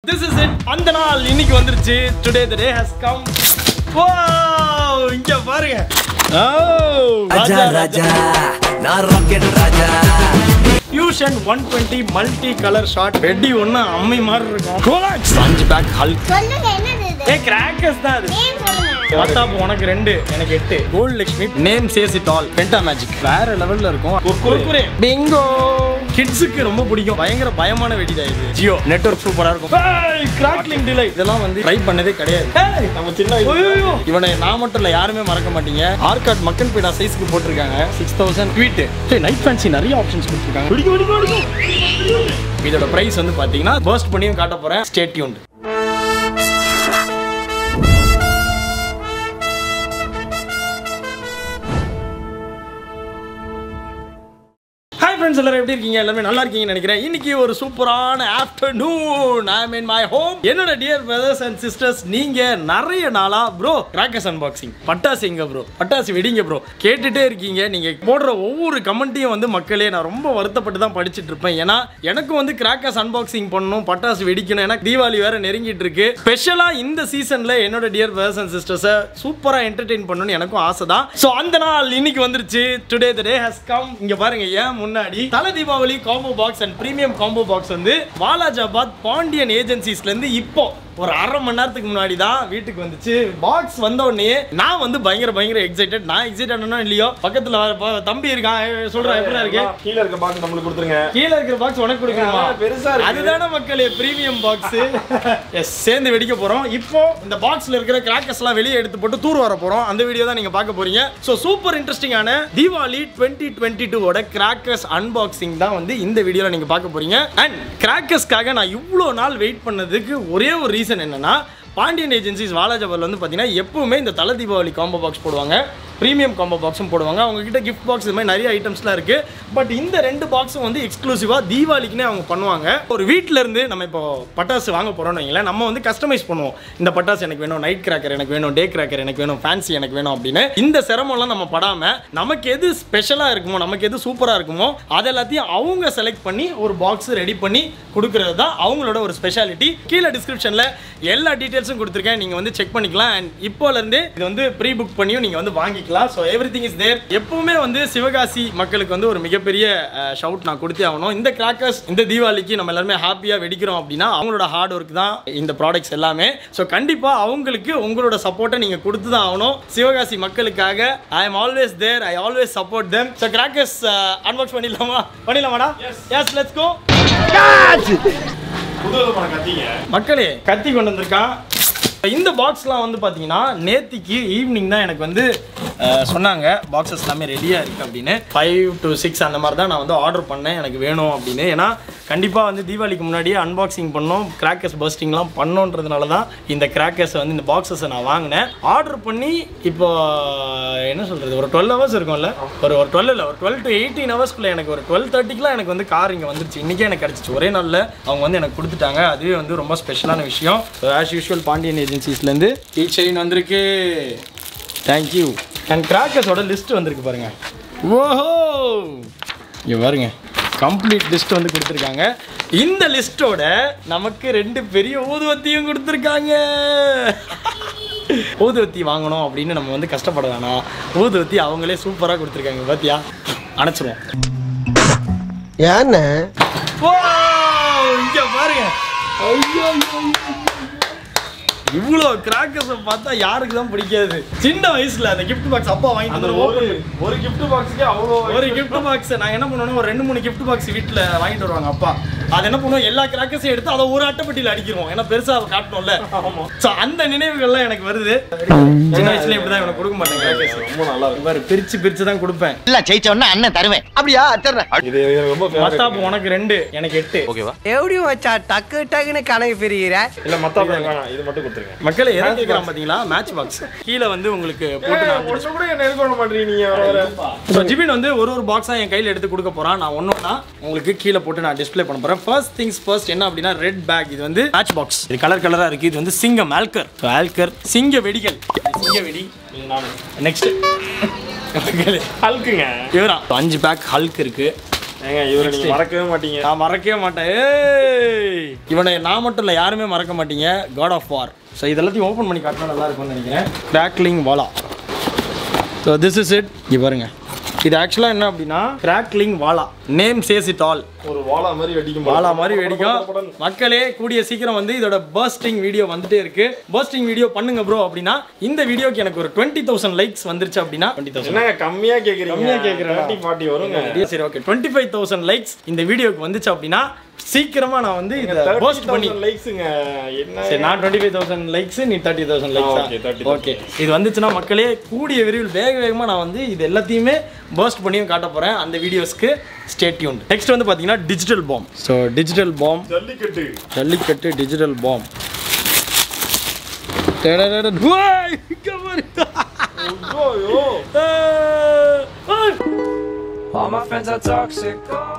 This is it அந்த நாள் இன்னைக்கு வந்துருச்சு today the day has come ஓ இங்க பாருங்க Oh, ராஜா ராஜா நான் rocket Raja fusion one twenty multi colour shot ரெட்டி ஒன்று அம்மை மாதிரி இருக்கும் கோலாக்ஸ் அஞ்சு பேக் ஹல்க் சொல்லுங்க என்னது இது ஏ கிராக்கர்ஸ் தான் அது நேம் சொல்லுங்க வாட்ஸ்அப் உனக்கு ரெண்டு எனக்கு எட்டு gold Lakshmi name says it all penta magic வேற லெவல்ல இருக்கும் குர்குரே பிங்கோ கிட்ஸுக்கு ரொம்ப பிடிக்கும் பயங்கர பயமான வெடிடா இது ஜியோ நெட்வொர்க் சூப்பரா இருக்கும் கிராக்லிங் டிலே இதெல்லாம் வந்து ட்ரை பண்ணதே கிடையாது நம்ம சின்ன இவனை நான் மட்டும் இல்ல யாருமே மறக்க மாட்டீங்க ஆர்காட் மக்கன் பீடா சைஸ்க்கு போட்டிருக்காங்க six thousand tweet night fancy நிறைய ஆப்ஷன்ஸ் கொடுத்துருக்காங்க பிடிக்கும் பிடிக்கும் பிடிக்கும் இதோட பிரைஸ் வந்து பாத்தீங்கன்னா பர்ஸ்ட் பண்ணியும் காட்ட போறேன் ஸ்டேட் டியூன் ஹாய் ஃப்ரெண்ட்ஸ் எல்லாரும் எப்படி இருக்கீங்க எல்லாமே நல்லா இருக்கீங்கன்னு நினைக்கிறேன் இன்னைக்கு ஒரு சூப்பரான afternoon I mean my home என்னோட டியர் பிரதர்ஸ் அண்ட் சிஸ்டர்ஸ் நீங்க நிறைய நாளா ப்ரோ கிராக்கர்ஸ் அன்பாக்சிங் பட்டாசு எங்க ப்ரோ பட்டாசு வெடிங்க ப்ரோ கேட்டுட்டே இருக்கீங்க நீங்க போடுற ஒவ்வொரு கமெண்ட்டையும் வந்து மக்களே நான் ரொம்ப வருத்தப்பட்டு தான் படிச்சிட்டு இருப்பேன் ஏன்னா எனக்கும் வந்து கிராக்கர்ஸ் அன்பாக்சிங் பண்ணணும் பட்டாசு வெடிக்கணும் ஏன்னா தீபாவளி வேற நெருங்கிட்டு இருக்கு ஸ்பெஷலா இந்த சீசன்ல என்னோட டியர் பிரதர்ஸ் அண்ட் சிஸ்டர்ஸை சூப்பரா என்டர்டெயின் பண்ணணும்னு எனக்கும் ஆசை தான் ஸோ அந்த நாள் இன்னைக்கு வந்துருச்சு today the day has come இங்க பாருங்க ஏன் முன்னாடி தல Deepavali combo box and premium combo box வந்து வாலாஜாபாத் பாண்டியன் ஏஜென்சிஸ்ல இருந்து இப்போ ஒரு அரை மணி நேரத்துக்கு முன்னாடி தான் வீட்டுக்கு வந்துச்சு பாக்ஸ் வந்த உடனே நான் வந்து பயங்கர பயங்கர எக்ஸைட்டட் நான் எக்ஸைட்டட்னா இல்லையோ பக்கத்துல வர ப- தம்பி இருக்கான் ஏய், சொல்றேன் எப்படி இருக்கு கீழ இருக்க பாக்ஸ் நம்மளுக்கு கொடுத்துருங்க கீழ இருக்கிற பாக்ஸ் உனக்கு கொடுக்கணுமா ஆ, பெருசா இருக்கு. அதுதானே மக்களே பிரீமியம் பாக்ஸ் எஸ் சேர்ந்து வெடிக்க போறோம் இப்போ இந்த பாக்ஸ்ல இருக்கிற கிராக்கர்ஸ் எல்லாம் வெளியே எடுத்து போட்டு தூர் வர போறோம் அந்த வீடியோ தான் நீங்க பார்க்க போறீங்க சோ சூப்பர் இன்ட்ரெஸ்டிங்கான தீபாவளி டுவெண்ட்டி டுவெண்ட்டி டூவோட கிராக்கர்ஸ் அன்பாக்சிங் தான் வந்து இந்த வீடியோல நீங்க பார்க்க போறீங்க அண்ட் கிராக்கர்ஸ்க்காக நான் இவ்வளோ நாள் வெயிட் பண்ணதுக்கு ஒரே ஒரு ரீசன் என்னன்னா பாண்டியன் ஏஜென்சிஸ் வாலாஜாபால் வந்து பார்த்தீங்கன்னா எப்பவுமே இந்த தலை தீபாவளி காம்போ பாக்ஸ் போடுவாங்க ப்ரீமியம் காம்போ பாக்ஸும் போடுவாங்க அவங்க கிட்ட கிஃப்ட் பாக்ஸ் இது மாதிரி நிறைய ஐட்டம்ஸ்லாம் இருக்கு பட் இந்த ரெண்டு பாக்ஸும் வந்து எக்ஸ்க்ளூசிவாக தீபாவளிக்குனே அவங்க பண்ணுவாங்க ஒரு வீட்ல இருந்து நம்ம இப்போ பட்டாசு வாங்க போறோம்னு வைங்களேன் நம்ம வந்து கஸ்டமைஸ் பண்ணுவோம் இந்த பட்டாசு எனக்கு வேணும் நைட் கிராக்கர் எனக்கு வேணும் டே கிராக்கர் எனக்கு வேணும் ஃபேன்சி எனக்கு வேணும் அப்படின்னு இந்த சிரமம்லாம் நம்ம படாம நமக்கு எது ஸ்பெஷலாக இருக்குமோ நமக்கு எது சூப்பராக இருக்குமோ அது எல்லாத்தையும் அவங்க செலக்ட் பண்ணி ஒரு பாக்ஸ் ரெடி பண்ணி கொடுக்கறது தான் அவங்களோட ஒரு ஸ்பெஷாலிட்டி கீழே டிஸ்கிரிப்ஷனில் எல்லா டீட்டெயில்ஸும் கொடுத்துருக்கேன் நீங்கள் வந்து செக் பண்ணிக்கலாம் அண்ட் இப்போலேருந்து இது வந்து ப்ரீ புக் பண்ணியும் நீங்கள் வந்து வாங்கிக்கலாம் so everything is there எப்பவுமே வந்து சிவகாசி மக்களுக்கு வந்து ஒரு மிகப்பெரிய ஷவுட் நான் கொடுத்தே ஆகணும் இந்த கிராக்கர்ஸ் இந்த தீபாவளிக்கு நம்ம எல்லாருமே ஹாப்பியாக வெடிக்கிறோம் அப்படின்னா அவங்களோட ஹார்ட் ஒர்க் தான் இந்த ப்ராடக்ட்ஸ் எல்லாமே ஸோ கண்டிப்பாக அவங்களுக்கு உங்களோட சப்போர்ட்டை நீங்கள் கொடுத்து தான் ஆகணும் சிவகாசி மக்களுக்காக I am always there I always support them so crackers unbox பண்ணிடலாமா பண்ணிடலாமாடா எஸ் லெட்ஸ் கோ புதுவிதமான கத்திங்க மக்களே கத்தி கொண்டு வந்திருக்கான் இந்த பாக்ஸ்லாம் வந்து பார்த்தீங்கன்னா நேத்திக்கு ஈவினிங் தான் எனக்கு வந்து அஹ், சொன்னாங்க பாக்ஸஸ் எல்லாமே ரெடியாக இருக்குது அப்படின்னு ஃபைவ் டு சிக்ஸ் அந்த மாதிரி தான் நான் வந்து ஆர்டர் பண்ணேன் எனக்கு வேணும் அப்படின்னு ஏன்னா கண்டிப்பாக வந்து தீபாவளிக்கு முன்னாடியே அன்பாக்சிங் பண்ணோம் கிராக்கர்ஸ் பர்ஸ்டிங்லாம் பண்ணோன்றதுனால தான் இந்த கிராக்கர்ஸை வந்து இந்த பாக்ஸஸை நான் வாங்கினேன் ஆர்டர் பண்ணி இப்போ என்ன சொல்கிறது ஒரு டுவெல் ஹவர்ஸ் இருக்கும்ல ஒரு ஒரு டுவெல் இல்லை ஒரு டுவெல் டு எயிட்டீன் ஹவர்ஸ்க்குள்ள எனக்கு ஒரு டுவெல் தேர்ட்டிக்குலாம் எனக்கு வந்து கார் இங்கே வந்துருச்சு இன்றைக்கே எனக்கு கிடச்சிச்சு ஒரே நாளில் அவங்க வந்து எனக்கு கொடுத்துட்டாங்க அதுவே வந்து ரொம்ப ஸ்பெஷலான விஷயம் ஆஸ் யூஷுவல் பாண்டியன் ஏஜென்சிஸ்லேருந்து டீ செயின் வந்திருக்கு தேங்க்யூ அண்ட் கிராக்கர்ஸோட லிஸ்ட் வந்திருக்கு பாருங்க ஓஹோ இங்கே பாருங்க கம்ப்ளீட் லிஸ்ட் வந்து கொடுத்துருக்காங்க இந்த லிஸ்ட்டோட நமக்கு ரெண்டு பெரிய ஊதுவத்தியும் கொடுத்துருக்காங்க ஊதுவத்தி வாங்கணும் அப்படின்னு நம்ம வந்து கஷ்டப்பட வேணாம் ஊதுவத்தி அவங்களே சூப்பராக கொடுத்துருக்காங்க பாத்தியா அணைச்சிருவோம் ஏன்னு ஓ இங்க பாருங்க ஐயோ ஐயோ, ஐயோ. இவ்வளோ கிராக்கர்ஸை பார்த்தா யாருக்கு தான் பிடிக்காது சின்ன வயசுல அந்த கிஃப்ட் பாக்ஸ் அப்பா வாங்கி அந்த தந்துருவோம் ஒரு ஒரு gift boxக்கே அவ்வளோ ஒரு கிஃப்ட் பாக்ஸ் நான் என்ன பண்ணுவேன்னா ஒரு ரெண்டு மூணு கிஃப்ட் பாக்ஸ் வீட்டில் வாங்கிட்டு வருவாங்க அப்பா அது என்ன பண்ணுவோம் எல்லா கிராக்கர்ஸையும் எடுத்து அதை ஒரு அட்டைப்பட்டியில் அடிக்கிறோம் ஏன்னா பெருசா காட்டணும்ல ஸோ அந்த நினைவுகள்லாம் எனக்கு வருது சின்ன வயசுல இப்படி தான் எனக்கு கொடுக்க மாட்டேன் கிராக்கர்ஸ் ரொம்ப நல்லா இருக்கும் பாரு பிரிச்சு பிரிச்சு தான் கொடுப்பேன் இல்ல ஜெயிச்ச உடனே அண்ணன் தருவேன் அப்படியா தர்றேன் இது எனக்கு ரொம்ப favorite. மத்தாப்பு உனக்கு ரெண்டு எனக்கு எட்டு எப்படி வச்சா டக்கு டக்குன்னு கணக்கு பிரிகிற இல்ல மத்தாப்பு எனக்கு வேணாம் இது மட்டும் கொடுத்துருங்க மக்களே எதை கேட்குறான் பார்த்தீங்களா மேட்ச் பாக்ஸ் கீழே வந்து உங்களுக்கு போட்டு நான் ஒருத்தர் கூட என்ன எதுக்கு பண்ண மாட்டீங்க நீங்க வர வர ஸோ ஜிபின் வந்து ஒரு ஒரு பாக்ஸாக என் கையில் எடுத்து கொடுக்க போறான் நான் ஒன்றா உங்களுக்கு கீழே போட்டு நான் டிஸ்ப்ளே பண்ண போறேன் ஃபர்ஸ்ட் திங்ஸ் ஃபர்ஸ்ட் என்ன அப்படின்னா ரெட் பேக் இது வந்து மேட்ச் பாக்ஸ் இது கலர் கலராக இருக்கு இது வந்து சிங்கம் ஆல்கர் ஆல்கர் சிங்க வெடிகள் இது சிங்க வெடி இது நானு நெக்ஸ்ட் ஹல்க்குங்க இவரா அஞ்சு பேக் ஹல்க் இருக்கு ஏங்க இவரை நீங்க மறக்கவே மாட்டீங்க நான் மறக்கவே மாட்டேன் ஏய் இவனை நான் மட்டும் இல்லை யாருமே மறக்க மாட்டீங்க காட் ஆஃப் வார் ஸோ இதெல்லாத்தையும் ஓப்பன் பண்ணி காட்டினா நல்லா இருக்கும்னு நினைக்கிறேன் கிராக்லிங் வாலா ஸோ திஸ் இஸ் இட் இங்கே பாருங்க இது ஆக்சுவலாக என்ன அப்படின்னா கிராக்லிங் வாலா நேம் சேஸ் இட் ஆல் ஒரு வாழா மாதிரி வெடிக்கும் வாலா மாதிரி வெடிக்கும் மக்களே கூடிய சீக்கிரம் வந்து இதோட பர்ஸ்டிங் வீடியோ வந்துட்டே இருக்கு பர்ஸ்டிங் வீடியோ பண்ணுங்க ப்ரோ அப்படின்னா இந்த வீடியோக்கு எனக்கு ஒரு டுவெண்ட்டி தௌசண்ட் லைக்ஸ் வந்துருச்சு அப்படின்னா டுவெண்ட்டி தௌசண்ட் என்னங்க கம்மியா கேக்குறீங்க கம்மியா கேக்குறேனா? தேர்ட்டி ஃபார்ட்டி வருங்க சரி okay twenty five thousand likes இந்த வீடியோக்கு வந்துச்சு அப்படின்னா சீக்கிரமா நான் வந்து இதை போஸ்ட் பண்ணி லைக்ஸுங்க என்ன சரி நான் டுவெண்ட்டி ஃபைவ் தௌசண்ட் லைக்ஸ் நீ thirty thousand okay, likes 30,000. Okay இது வந்துச்சுன்னா மக்களே கூடிய விரைவில் வேக வேகமாக நான் வந்து இது எல்லாத்தையுமே போஸ்ட் பண்ணியும் காட்ட போகிறேன் அந்த வீடியோஸ்க்கு ஸ்டேட்யூன் நெக்ஸ்ட் வந்து பார்த்தீங்கன்னா digital bomb so digital bomb Jallikattu Jallikattu digital bomb ஐயோ All my friends are toxic.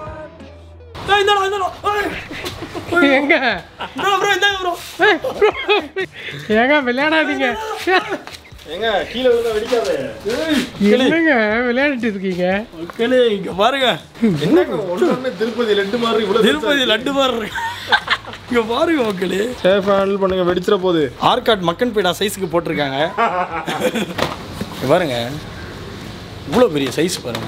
எங்க ப்ரோ ப்ரோ இந்தாங்க ப்ரோ ஏங்க விளையாடாதீங்க ஏங்க கீழே விழுந்தா வெடிக்காதே என்னங்க விளையாடிட்டு இருக்கீங்க மக்களே இங்க பாருங்க என்னங்க ஒண்ணு திருப்பதி லட்டு மாதிரி இவ்வளவு திருப்பதி லட்டு மாதிரி இருக்கு இங்க பாருங்க மக்களே சேஃப் ஹேண்டில் பண்ணுங்க வெடிச்சிட போகுது ஆர்காட் மக்கன் பீடா சைஸுக்கு போட்டிருக்காங்க இங்க பாருங்க இவ்வளோ பெரிய சைஸ் பாருங்க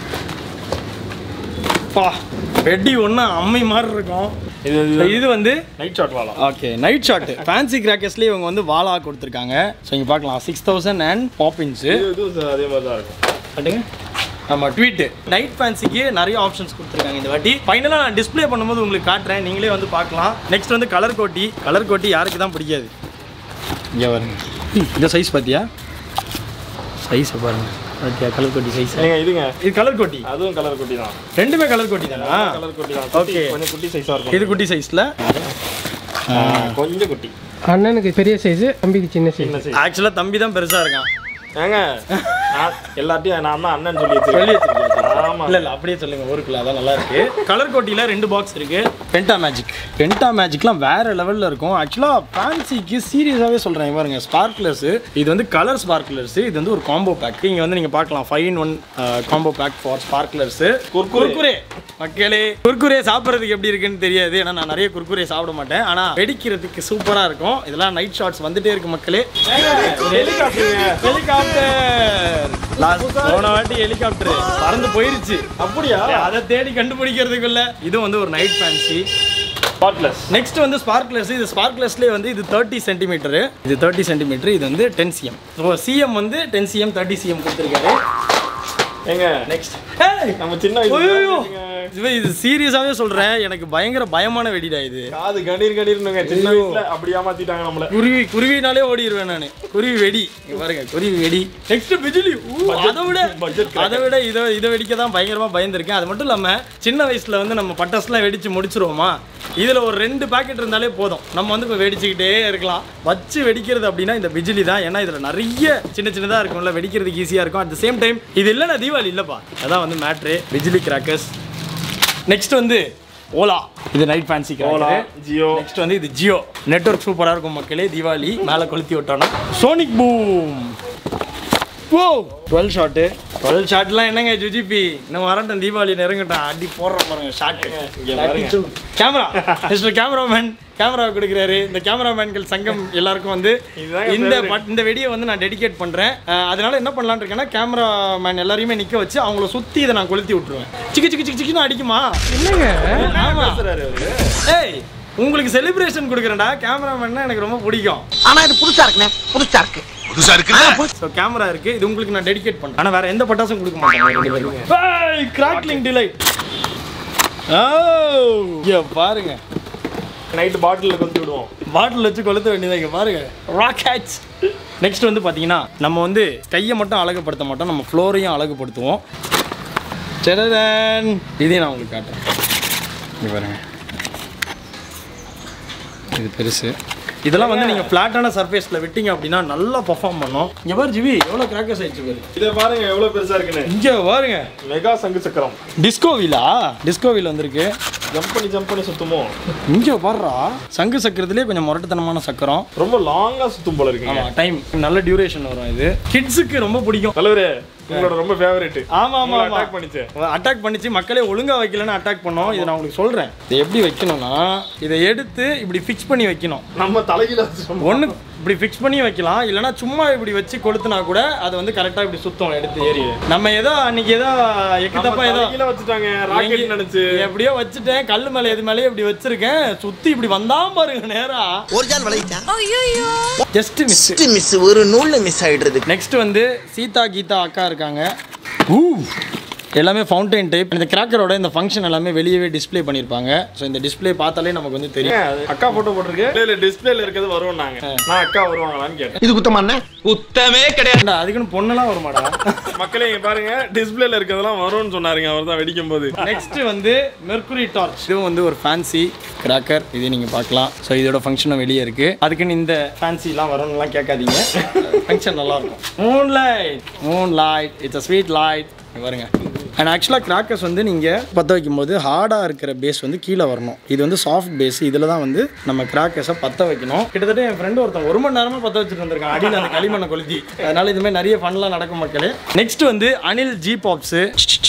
பா வெடி ஒன்று அம்மை மாதிரி இருக்கும் இது இது வந்து நைட் ஷாட் வாழா ஓகே நைட் ஷாட் ஃபேன்சி கிராக்கர்ஸ்லேயே இவங்க வந்து வாலா கொடுத்துருக்காங்க ஸோ இங்கே பார்க்கலாம் சிக்ஸ் தௌசண்ட் அண்ட் பாப்பின்ஸு இது இது அதே மாதிரி தான் இருக்கும் கட்டுங்க ஆமாம் ட்வீட்டு நைட் ஃபேன்சிக்கு நிறைய ஆப்ஷன்ஸ் கொடுத்துருக்காங்க இந்த வாட்டி ஃபைனலாக நான் டிஸ்ப்ளே பண்ணும்போது உங்களுக்கு காட்டுறேன் நீங்களே வந்து பார்க்கலாம் நெக்ஸ்ட் வந்து கலர் கோட்டி கலர் கோட்டி யாருக்கு தான் பிடிக்காது இங்கே பாருங்க இந்த சைஸ் பார்த்தியா சைஸை பாருங்க பார்த்தியா கலர் கோட்டி சைஸ் ஏங்க இதுங்க இது கலர் கோட்டி அதுவும் கலர் குட்டி தான் ரெண்டுமே கலர் கோட்டி தானா கலர் குட்டி தான் Okay. ஓகே கொஞ்சம் குட்டி சைஸா இருக்கும் இது குட்டி சைஸில் ஆ, கொஞ்சம் குட்டி அண்ணனுக்கு பெரிய சைஸ் தம்பிக்கு சின்ன சைஸ் சின்ன சைஸ் ஆக்சுவலாக தம்பி தான் பெருசாக இருக்கான் ஏங்க நான் எல்லாத்தையும் நான் தான் அண்ணன் சொல்லி சொல்லி வச்சிருக்கேன் ஆமா இல்ல இல்ல அப்படியே சொல்லுங்க ஊருக்குள்ள அதான் நல்லா இருக்கு கலர் கோட்டில ரெண்டு பாக்ஸ் இருக்கு பென்டா மேஜிக் பென்டா மேஜிக்லாம் வேற லெவல்ல இருக்கும் ஆக்சுவலா ஃபேன்சிக்கு சீரியஸாவே சொல்றேன் இங்க பாருங்க ஸ்பார்க்லர்ஸ் இது வந்து கலர் ஸ்பார்க்லர்ஸ் இது வந்து ஒரு காம்போ பேக் இங்க வந்து நீங்க பார்க்கலாம் five in one combo pack for sparklers Kurkure மக்களே குர்குரே சாப்பிட்றதுக்கு எப்படி இருக்குன்னு தெரியாது ஏன்னா நான் நிறைய குர்குரே சாப்பிட மாட்டேன் ஆனா வெடிக்கிறதுக்கு சூப்பரா இருக்கும் இதெல்லாம் நைட் ஷாட்ஸ் வந்துட்டே இருக்கு மக்களே ஹெலிகாப்டர் லாஸ்ட் போன வாட்டி ஹெலிகாப்டர் பறந்து போயிருச்சு அப்படியா அதை தேடி கண்டுபிடிக்கிறதுக்குள்ள இது வந்து ஒரு நைட் ஃபேன்சி ஸ்பாட்லெஸ் நெக்ஸ்ட் வந்து ஸ்பார்க்லர்ஸ் இது ஸ்பார்க்லர்ஸ்லேயே வந்து இது தேர்ட்டி சென்டிமீட்டர் இது தேர்ட்டி சென்டிமீட்டர் இது வந்து டென் சிஎம் ஸோ சிஎம் வந்து டென் சிஎம் தேர்ட்டி சிஎம் கொடுத்துருக்காரு ஏங்க நெக்ஸ்ட் நம்ம சின்ன ஐயோ வயசுல இது சீரியஸாவே சொல்றேன் எனக்கு பயங்கர பயமான வெடிடா இது காது கணீர் கணீர்னுங்க சின்ன வயசுல அப்படி ஏமாத்திட்டாங்க நம்மள குருவி குருவினாலே ஓடிடுவேன் நான் குருவி வெடி இங்க பாருங்க குருவி வெடி நெக்ஸ்ட் பிஜிலி ஊ, அதை விட budget அதை விட இதை இதை வெடிக்க தான் பயங்கரமா பயந்துருக்கேன் அது மட்டும் இல்லாம சின்ன வயசுல வந்து நம்ம பட்டாசுலாம் வெடிச்சு முடிச்சிருவோமா இதுல ஒரு ரெண்டு பாக்கெட் இருந்தாலே போதும் நம்ம வந்து இப்போ வெடிச்சுக்கிட்டே இருக்கலாம் வச்சு வெடிக்கிறது அப்படின்னா இந்த பிஜிலி தான் ஏன்னா இதுல நிறைய சின்ன சின்னதா இருக்கும்ல வெடிக்கிறதுக்கு ஈஸியா இருக்கும் அட் த சேம் டைம் இது இல்லைன்னா தீபாவளி இல்லப்பா அதான் வந்து மேட்ரு பிஜிலி கிராக்கர்ஸ் நெக்ஸ்ட் வந்து ஓலா இது night fancy Ola Jio next வந்து இது ஜியோ நெட்வொர்க் சூப்பராக இருக்கும் மக்களே தீபாவளி மேலே கொளுத்தி விட்டோன்னா சோனிக் பூம் ஓ டுவெல் ஷாட்டு டுவெல் ஷாட்லாம் என்னங்க ஜுஜிபி இன்னும் வரட்டும் தீபாவளி நெருங்கட்டும் அடி போடுற பாருங்க இங்க பாருங்க. Shot camera mister cameraman camera கொடுக்குறாரு இந்த கேமராமேன்கள் சங்கம் எல்லாருக்கும் வந்து இதுதாங்க இந்த favorite. பட்- இந்த வெடியை வந்து நான் டெடிகேட் பண்ணுறேன் அதனால என்ன பண்ணலான்னு இருக்கேன்னா கேமராமேன் எல்லாரையுமே நிற்க வச்சு அவங்கள சுற்றி இதை நான் கொளுத்தி விட்டுருவேன் சிக்கு சிக்கு சிக்கு சிக்குன்னு அடிக்குமா என்னங்க ஆமா பேசுறாரு அவரு ஏய் உங்களுக்கு செலிப்ரேஷன் கொடுக்குறேன்டா கேமராமேன்னா எனக்கு ரொம்ப பிடிக்கும் ஆனா இது புதுசா இருக்குண்ணே புதுசா இருக்கு ஸோ கேமரா இருக்கு இது உங்களுக்கு நான் டெடிகேட் பண்ணேன் ஆனால் வேற எந்த பட்டாசும் கொடுக்க மாட்டேன் கிராக்லிங் டிலைட் ஓ இங்க பாருங்க நைட் பாட்டில் கொண்டு விடுவோம் பாட்டில் வச்சு கொளுத்த வேண்டியதா இங்க பாருங்க ராக்கெட்ஸ் நெக்ஸ்ட் வந்து பார்த்தீங்கன்னா நம்ம வந்து கையை மட்டும் அழகுபடுத்த மாட்டோம் நம்ம ஃப்ளோரையும் அழகுபடுத்துவோம் சரதன் இதையும் நான் உங்களுக்கு காட்டுறேன் இங்க பாருங்க இது பெருசு இதெல்லாம் வந்து நீங்கள் ஃப்ளாட்டான சர்ஃபேஸில் விட்டீங்க அப்படின்னா நல்லா பர்ஃபார்ம் பண்ணும் இங்கே பாரு ஜிவி எவ்வளோ கிராக்கர்ஸ் ஆயிடுச்சு பாரு இதை பாருங்க எவ்வளவு பெருசா இருக்குன்னு இங்கே பாருங்க மெகா சங்கு சக்கரம் டிஸ்கோ வீலா டிஸ்கோ வீல் வந்திருக்கு ஜம்ப் பண்ணி ஜம்ப் பண்ணி சுத்துமோ இங்கே பாடுறா சங்கு சக்கரத்துலேயே கொஞ்சம் முரட்டுத்தனமான சக்கரம் ரொம்ப லாங்கா சுத்தும் போல இருக்குங்க ஆமாம் டைம் நல்ல டியூரேஷன் வரும் இது கிட்ஸுக்கு ரொம்ப பிடிக்கும் தலைவரே உங்களோட ரொம்ப ஃபேவரட் ஆமா ஆமா ஆமா அட்டாக் பண்ணிச்சு அட்டாக் பண்ணிச்சு மக்களே ஒழுங்கா வைக்கலன்னு அட்டாக் பண்ணோம் இதை நான் உங்களுக்கு சொல்றேன் இதை எப்படி வைக்கணும்னா இதை எடுத்து இப்படி ஃபிக்ஸ் பண்ணி வைக்கணும் நம்ம தலைகீழ வச்சிட்டோம் ஒண்ணு இப்படி ஃபிக்ஸ் பண்ணி வைக்கலாம் இல்லைன்னா சும்மா இப்படி வச்சு கொளுத்துனா கூட அது வந்து கரெக்டா இப்படி சுத்தம் எடுத்து ஏறி நம்ம ஏதோ அன்னைக்கு ஏதோ எக்கு நம்ம தப்பா ஏதோ தலைகீழ வச்சுட்டாங்க ராக்கெட் நினைச்சு எப்படியோ வச்சுட்டேன் கல்லு மேல எது மேலயே இப்படி வச்சிருக்கேன் சுத்தி இப்படி வந்தான் பாருங்க நேரா ஒரு ஜான் விளைவிச்சான் ஜஸ்ட் மிஸ் மிஸ் ஒரு நூல்ல மிஸ் ஆயிடுறது நெக்ஸ்ட் வந்து சீதா கீதா அக்கா இருக்காங்க ஊ எல்லாமே ஃபவுண்டைன் டைப் இந்த கிராக்கரோட இந்த ஃபங்க்ஷன் எல்லாமே வெளியவே டிஸ்ப்ளே பண்ணியிருப்பாங்க ஸோ இந்த டிஸ்ப்ளே பார்த்தாலே நமக்கு வந்து தெரியும் ஏன் அது அக்கா போட்டோ போட்டிருக்கு இல்ல இல்ல டிஸ்பிளேல இருக்கிறது வரும் நாங்க நான் அக்கா வருவாங்களான்னு கேட்டேன் இது குத்தமான ஏன்டா, அதுக்குன்னு பொண்ணுலாம் வருமாடா மக்களே இங்க பாருங்க டிஸ்பிளேல இருக்கிறதெல்லாம் வரும்னு சொன்னாருங்க அவர் தான் வெடிக்கும் போது நெக்ஸ்ட் வந்து மெர்க்குரி டார்ச் இதுவும் வந்து ஒரு ஃபேன்சி கிராக்கர் இது நீங்க பார்க்கலாம் ஸோ இதோட ஃபங்க்ஷனும் வெளியே இருக்கு அதுக்குன்னு இந்த ஃபேன்சிலாம் வரும்னுலாம் கேட்காதீங்க ஃபங்க்ஷன் நல்லா இருக்கும் moonlight moonlight it's a sweet light பாருங்க அண்ட் ஆக்சுவலாக கிராக்கர்ஸ் வந்து நீங்கள் பற்ற வைக்கும்போது ஹார்டாக இருக்கிற பேஸ் வந்து கீழே வரணும் இது வந்து சாஃப்ட் பேஸ் இதில் தான் வந்து நம்ம கிராக்கர்ஸை பற்ற வைக்கணும் கிட்டத்தட்ட என் ஃப்ரெண்டு ஒருத்தன் ஒரு மணி நேரமாக பற்ற வச்சுட்டு வந்திருக்கான் அடியில் அந்த களிமண்ணை கொளுத்தி அதனால இதுமாதிரி நிறைய ஃபன்லாம் நடக்கும் மக்களே நெக்ஸ்ட் வந்து அனில் ஜி பாப்ஸு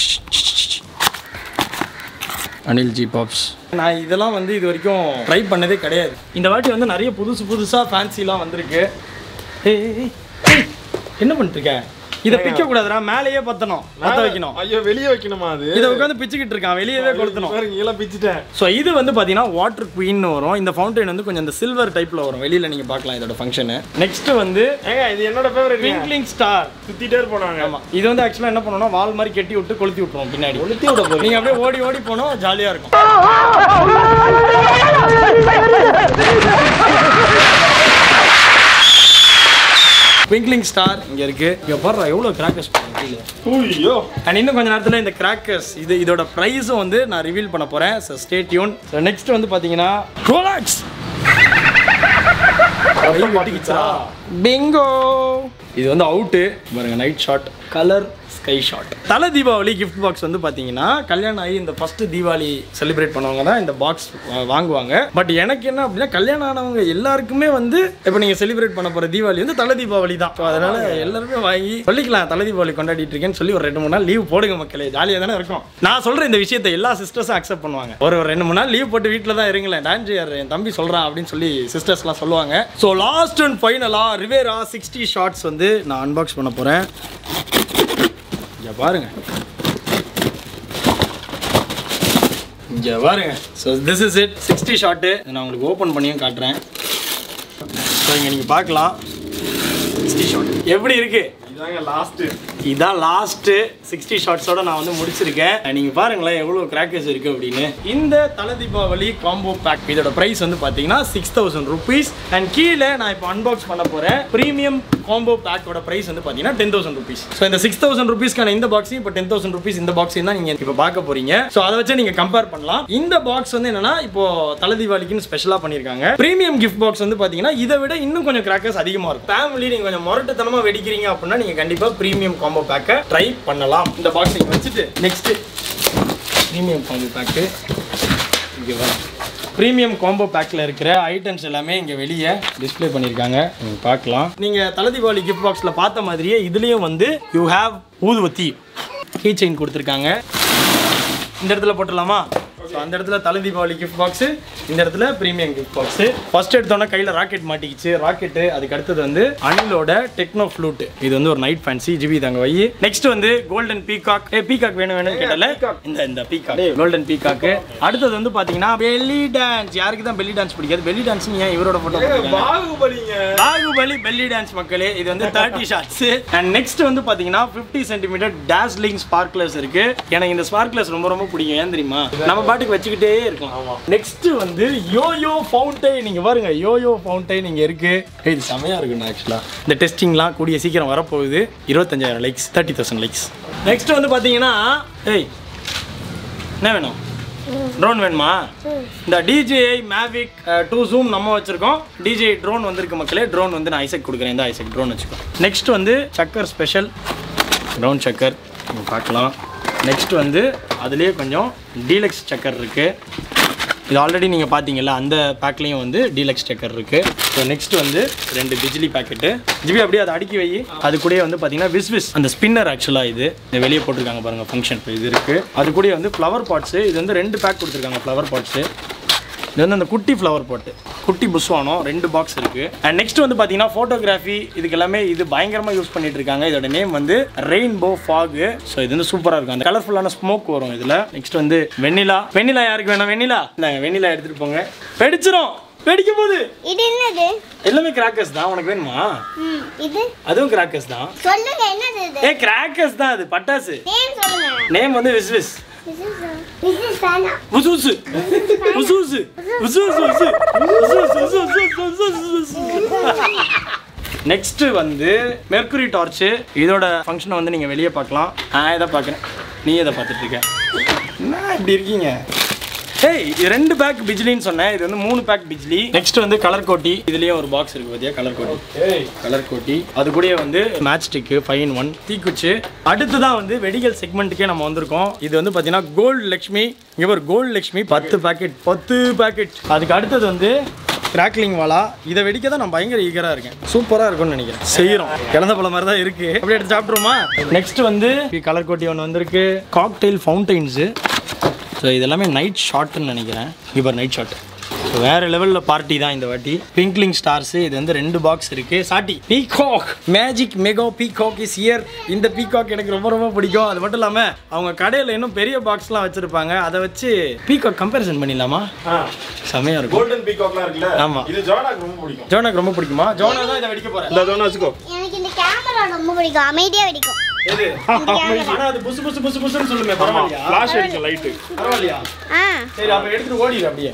அனில் ஜி பாப்ஸ் நான் இதெல்லாம் வந்து இது வரைக்கும் ட்ரை பண்ணதே கிடையாது இந்த வாட்டி வந்து நிறைய புதுசு புதுசாக ஃபேன்சிலாம் வந்திருக்கு ஏய், ஏய், ஏய், ஏய், என்ன பண்ணிட்டு இருக்க இதை பிக்க கூடாதுடா மேலேயே பத்தணும் பத்த வைக்கணும் ஐயோ வெளியே வைக்கணுமா அது இதை உட்காந்து பிச்சுக்கிட்டு இருக்கான் வெளியவே கொளுத்தணும் பாருங்க இதெல்லாம் பிச்சுட்டேன் ஸோ இது வந்து பார்த்தீங்கன்னா வாட்டர் குயின்னு வரும் இந்த ஃபவுண்டைன் வந்து கொஞ்சம் இந்த சில்வர் டைப்பில் வரும் வெளியில் நீங்கள் பார்க்கலாம் இதோட ஃபங்க்ஷனு நெக்ஸ்ட் வந்து ஏங்க இது என்னோட ஃபேவரட் ட்விங்க்லிங் ஸ்டார் சுத்திட்டே இருப்போம் ஆமாம் இது வந்து ஆக்சுவலாக என்ன பண்ணணும்னா வால் மாதிரி கட்டி விட்டு கொளுத்தி விட்டுருவோம் பின்னாடி கொளுத்தி விட போகிறோம் நீங்கள் அப்படியே ஓடி ஓடி போனோம் ஜாலியாக இருக்கும் ட்விங்க்லிங் ஸ்டார் இங்கே இருக்கு இங்கே பாரு எவ்வளோ கிராக்கர்ஸ் கீழே ஐயோ அண்ட் இன்னும் கொஞ்ச நேரத்தில் இந்த கிராக்கர்ஸ் இது இதோட ப்ரைஸும் வந்து நான் ரிவீல் பண்ண போகிறேன் so stay tune so next வந்து பார்த்தீங்கன்னா ரோலாக்ஸ் பிங்கோ இது வந்து அவுட்டு பாருங்க night shot colour sky shot தலை தீபாவளி கிஃப்ட் பாக்ஸ் வந்து பார்த்தீங்கன்னா கல்யாணம் ஆகி இந்த ஃபர்ஸ்ட் தீபாவளி செலிப்ரேட் பண்ணவங்க தான் இந்த பாக்ஸ் வாங்குவாங்க பட் எனக்கு என்ன அப்படின்னா கல்யாணம் ஆனவங்க எல்லாருக்குமே வந்து இப்போ நீங்கள் செலிப்ரேட் பண்ண போகிற தீபாவளி வந்து தலை தீபாவளி தான் So, அதனால எல்லாருமே வாங்கி சொல்லிக்கலாம் தலை தீபாவளி கொண்டாடிட்டு இருக்கேன்னு சொல்லி ஒரு ரெண்டு மூணு நாள் லீவ் போடுங்க மக்களே ஜாலியாக தானே இருக்கும் நான் சொல்கிற இந்த விஷயத்தை எல்லா சிஸ்டர்ஸும் அக்செப்ட் பண்ணுவாங்க ஒரு ஒரு ரெண்டு மூணு நாள் லீவ் போட்டு வீட்டில் தான் இருங்களேன் டான்ஸ் என் தம்பி சொல்கிறான் அப்படின்னு சொல்லி சிஸ்டர்ஸ்லாம் சொல்லுவாங்க ஸோ லாஸ்ட் அண்ட் ஃபைனலாக ரிவேரா சிக்ஸ்டி ஷார்ட்ஸ் வந்து நான் அன்பாக்ஸ் பண்ண போகிறேன் இங்கே பாருங்க இங்கே பாருங்க so this is it sixty shot நான் உங்களுக்கு ஓப்பன் பண்ணியும் காட்டுறேன் ஸோ இங்கே நீங்கள் பார்க்கலாம் சிக்ஸ்டி ஷாட் எப்படி இருக்கு இதாங்க லாஸ்ட் இதான் லாஸ்ட்டு சிக்ஸ்டி ஷார்ட்ஸோட நான் வந்து முடிச்சிருக்கேன் நீங்கள் பாருங்களேன் எவ்வளோ கிராக்கர்ஸ் இருக்கு அப்படின்னு இந்த தலை தீபாவளி காம்போ பேக் இதோட ப்ரைஸ் வந்து பார்த்தீங்கன்னா சிக்ஸ் தௌசண்ட் ருபீஸ் அண்ட் கீழே நான் இப்போ அன்பாக்ஸ் பண்ண போகிறேன் ப்ரீமியம் காம்போ பேக்கோட ப்ரைஸ் வந்து பார்த்தீங்கன்னா டென் தௌசண்ட் ருபீஸ் ஸோ இந்த சிக்ஸ் தௌசண்ட் ருபீஸ்க்கான இந்த பாக்ஸையும் இப்போ டென் தௌசண்ட் ருபீஸ் இந்த பாக்ஸையும் தான் நீங்கள் இப்போ பார்க்க போறீங்க ஸோ அதை வச்சு நீங்கள் கம்பேர் பண்ணலாம் இந்த பாக்ஸ் வந்து என்னன்னா இப்போ தலை தீபாவளிக்குன்னு ஸ்பெஷலாக பண்ணியிருக்காங்க ப்ரீமியம் கிஃப்ட் பாக்ஸ் வந்து பார்த்தீங்கன்னா இதை விட இன்னும் கொஞ்சம் கிராக்கர்ஸ் அதிகமாக இருக்கும் ஃபேமிலி நீங்கள் கொஞ்சம் முரட்டுத்தனமாக வெடிக்கிறீங்க அப்படின்னா நீங்கள் கண்டிப்பாக ப்ரீமியம் காம்போ பேக்கை ட்ரை பண்ணலாம் இந்த பாக்ஸ் நீங்கள் வச்சுட்டு நெக்ஸ்ட் ப்ரீமியம் காம்போ பேக்கு இங்கே வரும் ப்ரீமியம் காம்போ பேக்கில் இருக்கிற ஐட்டம்ஸ் எல்லாமே இங்கே வெளியே டிஸ்ப்ளே பண்ணியிருக்காங்க நீங்கள் பார்க்கலாம் நீங்கள் தலை தீபாவளி கிஃப்ட் பாக்ஸில் பார்த்த மாதிரியே இதுலேயும் வந்து யூ ஹேவ் ஊதுவத்தி கீ செயின் கொடுத்துருக்காங்க இந்த இடத்துல போட்டுடலாமா ஸோ அந்த இடத்துல தலை தீபாவளி கிஃப்ட் பாக்ஸு இந்த இடத்துல ப்ரீமியம் கிஃப்ட் பாக்ஸு ஃபர்ஸ்ட் எடுத்தோன்னே கையில் ராக்கெட் மாட்டிக்கிச்சு ராக்கெட்டு அதுக்கு அடுத்தது வந்து அனிலோட டெக்னோ ஃப்ளூட் இது வந்து ஒரு நைட் ஃபேன்சி ஜிபி தாங்க வை நெக்ஸ்ட் வந்து கோல்டன் பீகாக் ஏ பீகாக் வேணும் வேணும்னு கேட்டல இந்த இந்த பீகாக் கோல்டன் பீகாக்கு அடுத்தது வந்து பார்த்தீங்கன்னா பெல்லி டான்ஸ் யாருக்கு தான் பெல்லி டான்ஸ் பிடிக்காது பெல்லி டான்ஸ் ஏன் இவரோட ஃபோட்டோ பாகுபலிங்க பாகுபலி பெல்லி டான்ஸ் மக்களே இது வந்து தேர்ட்டி ஷாட்ஸ் அண்ட் நெக்ஸ்ட் வந்து பாத்தீங்கன்னா 50 சென்டிமீட்டர் டேஸ்லிங் ஸ்பார்க்லர்ஸ் இருக்கு எனக்கு இந்த ஸ்பார்க்லர்ஸ் ரொம்ப ரொம்ப பிடிக்கும் ஏன் தெரியுமா நம்ம பாட்டுக்கு வச்சுக்கிட்டே இருக்கலாம் நெக்ஸ்ட் வந்து யோயோ ஃபவுண்டைன் நீங்க பாருங்க யோயோ ஃபவுண்டைன் இங்க இருக்கு ஏய், இது செமையா இருக்குண்ணா ஆக்சுவலா இந்த டெஸ்டிங்லாம் கூடிய சீக்கிரம் வரப்போகுது இருபத்தஞ்சாயிரம் likes thirty thousand likes next வந்து பாத்தீங்கன்னா ஏய் என்ன வேணும் ட்ரோன் வேணுமா இந்த டிஜேஐ மேவிக் டூ ஜூம் நம்ம வச்சிருக்கோம் டிஜே ட்ரோன் வந்திருக்கு மக்களே ட்ரோன் வந்து நான் ஐசக் கொடுக்குறேன் இந்த ஐசக் ட்ரோன் வச்சுக்கோ நெக்ஸ்ட் வந்து சக்கர் ஸ்பெஷல் ட்ரோன் சக்கர் பார்க்கலாம் நெக்ஸ்ட் வந்து அதுலேயே கொஞ்சம் டீலக்ஸ் சக்கர் இருக்கு இது ஆல்ரெடி நீங்கள் பார்த்தீங்கல்ல அந்த பேக்லேயும் வந்து டீலக்ஸ் ஸ்டேக்கர் இருக்குது ஸோ நெக்ஸ்ட் வந்து ரெண்டு பிஜிலி பேக்கெட்டு ஜிபி அப்படியே அதை அடுக்கி வை அது கூடயே வந்து பார்த்தீங்கன்னா விஸ் விஸ் அந்த ஸ்பின்னர் ஆக்சுவலாக இது இந்த வெளியே போட்டிருக்காங்க பாருங்கள் ஃபங்க்ஷன் இது இருக்குது அது கூடயே வந்து ஃப்ளவர் பாட்ஸு இது வந்து ரெண்டு பேக் கொடுத்துருக்காங்க ஃப்ளவர் பாட்ஸு இது வந்து அந்த குட்டி ஃப்ளவர் பாட்டு குட்டி புஷ்வானம் ரெண்டு பாக்ஸ் இருக்கு அண்ட் நெக்ஸ்ட் வந்து பார்த்தீங்கன்னா ஃபோட்டோகிராஃபி இதுக்கு எல்லாமே இது பயங்கரமாக யூஸ் பண்ணிட்டு இருக்காங்க இதோட நேம் வந்து ரெயின்போ ஃபாகு ஸோ இது வந்து சூப்பராக இருக்கும் அந்த கலர்ஃபுல்லான ஸ்மோக் வரும் இதில் நெக்ஸ்ட் வந்து வெண்ணிலா வெண்ணிலா யாருக்கு வேணும் வெண்ணிலா இந்தாங்க வெண்ணிலா எடுத்துட்டு போங்க வெடிச்சிரும் வெடிக்கும் போது இது என்னது எல்லாமே கிராக்கர்ஸ் தான் உனக்கு வேணுமா ம் இது அதுவும் கிராக்கர்ஸ் தான் சொல்லுங்க என்னது இது ஏ கிராக்கர்ஸ் தான் அது பட்டாசு நேம் சொல்லுங்க நேம் வந்து விஸ் விஸ் This is a this is Sana. உசு உசு உசு உசு உசு உசு உசு உசு உசு உசு உசு உசு உசு உசு நெக்ஸ்ட் வந்து மெர்க்குரி டார்ச் இதோட ஃபங்க்ஷனை வந்து நீங்க வெளியே பார்க்கலாம் நான் இதை பார்க்குறேன் நீ எதை பார்த்துட்டு இருக்க என்ன இப்படி இருக்கீங்க ஏய் இது ரெண்டு பேக் பிஜ்லின்னு சொன்னேன் இது வந்து மூணு பேக் பிஜ்லி நெக்ஸ்ட் வந்து கலர் கோட்டி இதுலயும் ஒரு பாக்ஸ் இருக்கு பாத்தியா கலர் கோட்டி ஏய் கலர் கோட்டி அது கூடயே வந்து matchstick five in one தீக்குச்சி அடுத்ததான் வந்து வெடிகள் செக்மெண்ட்டுக்கே நம்ம வந்திருக்கோம் இது வந்து பாத்தீங்கன்னா கோல்டு லக்ஷ்மி இங்க ஒரு கோல்டு லக்ஷ்மி பத்து பாக்கெட் பத்து பாக்கெட் அதுக்கு அடுத்தது வந்து கிராக்லிங் வாலா இதை வெடிக்க தான் நான் பயங்கர ஈகராக இருக்கேன் சூப்பராக இருக்கும்னு நினைக்கிறேன் செய்கிறோம் இழந்த பழம் மாதிரி தான் இருக்கு அப்படியே எடுத்து சாப்பிட்ருமா நெக்ஸ்ட் வந்து கலர் கோட்டி ஒன்று வந்திருக்கு காக்டெயில் ஃபவுண்டைன்ஸு ஸோ இது எல்லாமே நைட் ஷாட்னு நினைக்கிறேன் இப்போ நைட் ஷாட் ஸோ வேற லெவலில் பார்ட்டி தான் இந்த வாட்டி பிங்க்லிங் ஸ்டார்ஸ் இது வந்து ரெண்டு பாக்ஸ் இருக்கு சாட்டி peacock magic mega peacock is year இந்த பீகாக் எனக்கு ரொம்ப ரொம்ப பிடிக்கும் அது மட்டும் இல்லாமல் அவங்க கடையில் இன்னும் பெரிய பாக்ஸ்லாம் வச்சிருப்பாங்க அதை வச்சு பீகாக் கம்பேரிசன் பண்ணிடலாமா செமையா இருக்கும் கோல்டன் பீகாக்லாம் இருக்குல்ல ஆமா. இது ஜோனாக்கு ரொம்ப பிடிக்கும் ஜோனாக்கு ரொம்ப பிடிக்குமா ஜோனா தான் இதை வெடிக்க போறேன் இந்த ஜோனா வச்சுக்கோ எனக்கு இந்த கேமரா ரொம்ப பிடிக்கும் அமைதியா வெடிக்கும் எது ஆனா அது புசு புசு புசு புசுன்னு சொல்லுமே பரவாயில்லையா ஃபிளாஷ் அடிக்கும் லைட்டு பரவாயில்லையா ஆ சரி அப்ப எடுத்துட்டு ஓடிடு அப்படியே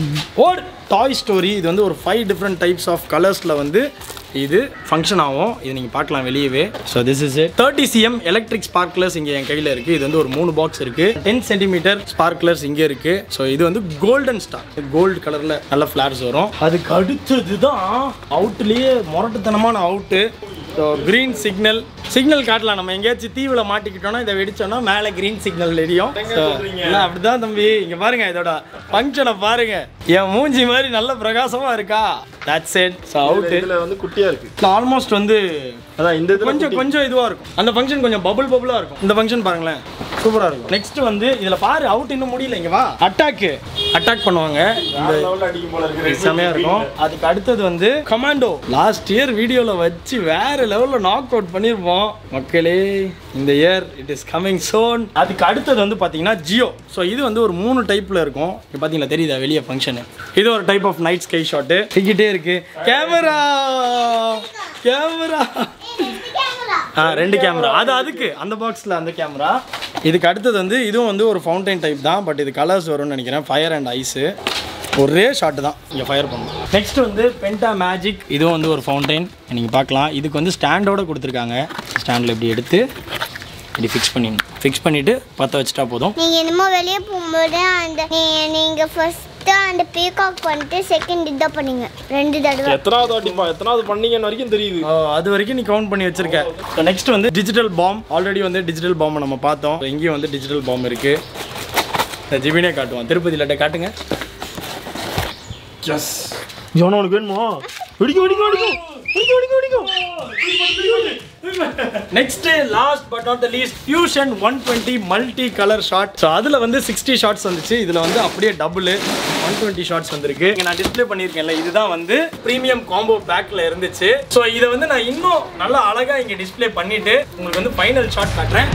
ஓடு டாய் ஸ்டோரி இது வந்து ஒரு ஃபைவ் டிஃப்ரெண்ட் டைப்ஸ் ஆஃப் கலர்ஸில் வந்து இது ஃபங்க்ஷன் ஆகும் இது நீங்கள் பார்க்கலாம் வெளியவே so this is thirty CM electric sparklers இங்கே என் கையில் இருக்குது இது வந்து ஒரு மூணு பாக்ஸ் இருக்குது டென் சென்டிமீட்டர் ஸ்பார்க்லர்ஸ் இங்கே இருக்குது ஸோ இது வந்து கோல்டன் ஸ்டார் கோல்டு கலரில் நல்ல ஃப்ளார்ஸ் வரும் அதுக்கு அடுத்தது தான் அவுட்லேயே முரட்டுத்தனமான out so green signal signal காட்டலாம் நம்ம எங்கேயாச்சும் தீவில் மாட்டிக்கிட்டோம்னா இதை வெடிச்சோம்னா மேலே க்ரீன் சிக்னல் எரியும் So, இல்ல அப்படிதான் தம்பி இங்க பாருங்க இதோட ஃபங்க்ஷனை பாருங்க என் மூஞ்சி மாதிரி நல்ல பிரகாசமா இருக்கா தட்ஸ் இட் ஸோ அவுட் இதுல வந்து குட்டியா இருக்கு ஆல்மோஸ்ட் வந்து அதான் இந்த இதுல கொஞ்சம் கொஞ்சம் இதுவா இருக்கும் அந்த ஃபங்க்ஷன் கொஞ்சம் பபுள் பபுளா இருக்கும் இந்த ஃபங்க்ஷன் பாருங்களேன் சூப்பரா இருக்கும் நெக்ஸ்ட் வந்து இதுல பாரு அவுட் இன்னும் முடியல இங்க வா அட்டாக் அட்டாக் பண்ணுவாங்க இந்த லெவல்ல அடிக்கும் போல இருக்கு இது செமையா இருக்கும் அதுக்கு அடுத்தது வந்து கமாண்டோ லாஸ்ட் இயர் வீடியோல வச்சு வேற லெவல்ல நாக் அவுட் பண்ணிருப்போம் மக்களே இந்த year it is coming soon அதுக்கு அடுத்தது வந்து பாத்தீங்கன்னா ஜியோ ஸோ இது வந்து ஒரு மூணு டைப்ல இருக்கும் இங்க பாத்தீங்களா தெரியுதா வெளியே ஃபங்க்ஷனு இது ஒரு type of night sky shot டிக்கிட்டே இருக்கு கேமரா கேமரா ஆ ரெண்டு கேமரா அது அதுக்கு அந்த பாக்ஸில் அந்த கேமரா இதுக்கு அடுத்தது வந்து இதுவும் வந்து ஒரு ஃபவுண்டைன் டைப் தான் பட் இது கலர்ஸ் வரும்னு நினைக்கிறேன் ஃபயர் அண்ட் ஐஸு ஒரே ஷாட்டு தான் இங்கே ஃபயர் பண்ணும் நெக்ஸ்ட் வந்து பென்டா மேஜிக் இதுவும் வந்து ஒரு ஃபவுண்டைன் நீங்கள் பார்க்கலாம் இதுக்கு வந்து ஸ்டாண்டோட கொடுத்துருக்காங்க ஸ்டாண்டில் இப்படி எடுத்து இப்படி ஃபிக்ஸ் பண்ணிடணும் ஃபிக்ஸ் பண்ணிவிட்டு பற்ற வச்சுட்டா போதும் நீங்க என்னமோ வெளியே போகும்போது அந்த நீ- நீங்க ஃபர்ஸ்ட் அந்த பீகாக் பண்ணிட்டு செகண்ட் இதான் பண்ணீங்க ரெண்டு தடவை எத்தனாவது வாட்டி பா- எத்தனாவது பண்ணீங்கன்னு வரைக்கும் தெரியுது ஓ, அது வரைக்கும் நீ கவுண்ட் பண்ணி வச்சிருக்க ஸோ நெக்ஸ்ட் வந்து டிஜிட்டல் பாம் ஆல்ரெடி வந்து டிஜிட்டல் பாம்பை நம்ம பார்த்தோம் இங்கேயும் வந்து டிஜிட்டல் பாம் இருக்கு இந்த ஜிபினே காட்டுவான் திருப்பதி லட்டை காட்டுங்க எஸ் ஜோனா உனக்கு வேணுமா வெடிக்க வெடிக்க வெடிக்கும் வெடிக்க வெடிக்க வெடிக்கும் next last but not the least fusion one twenty multi colour shot so அதில் வந்து சிக்ஸ்டி ஷாட்ஸ் வந்துச்சு இதில் வந்து அப்படியே டபுள் ஒன் டுவெண்ட்டி ஷாட்ஸ் வந்திருக்கு இங்க நான் டிஸ்ப்ளே பண்ணியிருக்கேன்ல இதுதான் வந்து ப்ரீமியம் காம்போ பேக்கில் இருந்துச்சு ஸோ இதை வந்து நான் இன்னும் நல்லா அழகாக இங்கே டிஸ்ப்ளே பண்ணிட்டு உங்களுக்கு வந்து ஃபைனல் ஷாட் காட்டுறேன்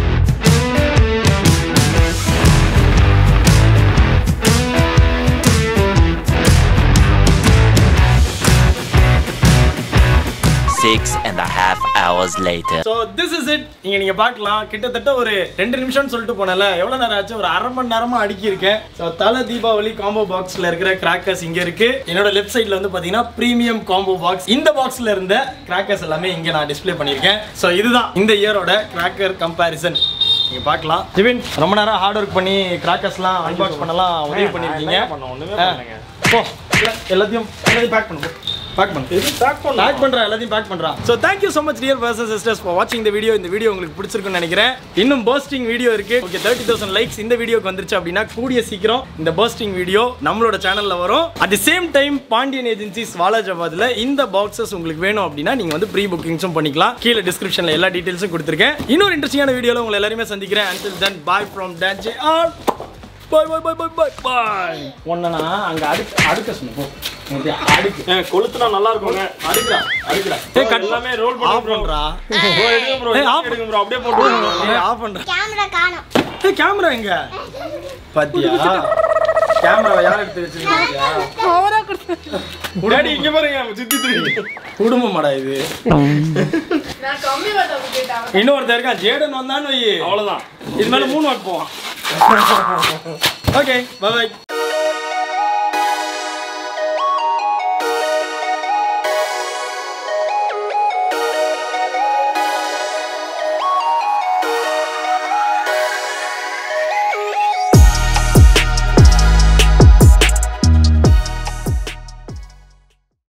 Six and a half hours later. So this is it இங்க நீங்க பார்க்கலாம் கிட்டத்தட்ட ஒரு ரெண்டு நிமிஷம்னு சொல்லிட்டு போனல எவ்வளவு நேரம் ஆச்சு ஒரு அரை மணி நேரமா அடுக்கியிருக்கேன் ஸோ தலை தீபாவளி காம்போ பாக்ஸ்ல இருக்கிற கிராக்கர்ஸ் இங்க இருக்கு என்னோட லெஃப்ட் சைட்ல வந்து பாத்தீங்கன்னா ப்ரீமியம் காம்போ பாக்ஸ் இந்த பாக்ஸ்ல இருந்த கிராக்கர்ஸ் எல்லாமே இங்க நான் டிஸ்ப்ளே பண்ணியிருக்கேன் ஸோ இதுதான் இந்த இயரோட கிராக்கர் கம்பேரிசன் நீங்க பார்க்கலாம் ஜிவின் ரொம்ப நேரம் ஹார்ட் ஒர்க் பண்ணி கிராக்கர்ஸ்லாம் அன்பாக்ஸ் பண்ணலாம் உதவி பண்ணியிருக்கீங்க பண்ண ஒண்ணுமே ஆ. பண்ணலைங்க போ எல்லா- எல்லாத்தையும் எல்லாத்தையும் பேக் பண்ணு போ. பேக் பண்ணு பேக் பண்ணு பேக் பண்றா எல்லாத்தையும் பேக் பண்றா so thank you so much dear person sisters for வாட்சிங் இந்த வீடியோ இந்த வீடியோ உங்களுக்கு பிடிச்சிருக்குன்னு நினைக்கிறேன் இன்னும் பர்ஸ்டிங் வீடியோ இருக்கு ஓகே தேர்ட்டி தௌசண்ட் லைக்ஸ் இந்த வீடியோக்கு வந்துருச்சு அப்படின்னா கூடிய சீக்கிரம் இந்த பர்ஸ்டிங் வீடியோ நம்மளோட சேனல்ல வரும் at the same time Pandian agencies வாலாஜாபாத்ல இந்த பாக்ஸஸ் உங்களுக்கு வேணும் அப்படின்னா நீங்க வந்து ப்ரீ புக்கிங்ஸும் பண்ணிக்கலாம் கீழே டிஸ்கிரிப்ஷன்ல எல்லா டீடைல்ஸும் கொடுத்துருக்கேன் இன்னொரு இன்ட்ரெஸ்டிங்கான வீடியோல உங்களை எல்லாருமே சந்திக்கிறேன் அண்டில் தென் பாய் ஃப்ரம் டான்ஜே all bye bye bye bye bye bye ஒன்னா அங்க அடுக்க அடுக்க சொன்ன போ உனக்கு அடுக்கு ஏன் கொளுத்துனா நல்லா இருக்குங்க அடுக்குடா அடுக்குடா ஏய் கட் எல்லாமே ரோல் பண்ணி ஆஃப் பண்றா ப்ரோ எடுங்க ப்ரோ ஏய், off. எடுங்க ப்ரோ அப்படியே போட்டு விடுங்க bro. ஏய் ஆஃப் பண்றா கேமரா காணும் ஏய் கேமரா எங்க பாத்தியா கேமராவை யார் எடுத்து வச்சிருக்கீங்க டேடி இங்க பாருங்க சித்தி திரும்பி குடும்பமாடா இது இன்னொருத்தர் இருக்கான் ஜேடன் வந்தான்னு வை அவ்வளவுதான் இது மேல மூணு வாட் போவான் ஓகே பாய்